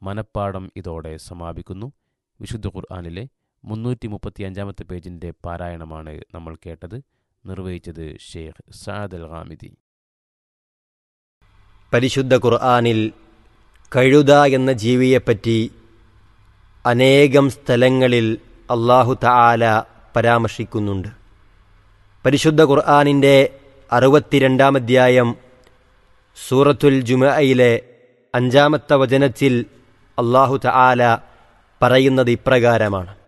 മനപ്പാഠം ഇതോടെ സമാപിക്കുന്നു വിശുദ്ധ ഖുർആാനിലെ മുന്നൂറ്റി മുപ്പത്തി അഞ്ചാമത്തെ പേജിൻ്റെ പാരായണമാണ് നമ്മൾ കേട്ടത് നിർവഹിച്ചത് ഷെയ്ഖ് സാദ് അൽ ഹാമിദി പരിശുദ്ധ ഖുർആാനിൽ കഴുത എന്ന ജീവിയെപ്പറ്റി അനേകം സ്ഥലങ്ങളിൽ അള്ളാഹു തആല പരാമർശിക്കുന്നുണ്ട് പരിശുദ്ധ ഖുർആാനിൻ്റെ അറുപത്തിരണ്ടാം അധ്യായം സൂറത്തുൽ ജുമയിലെ അഞ്ചാമത്തെ വചനത്തിൽ അള്ളാഹു തആല പറയുന്നത് ഇപ്രകാരമാണ്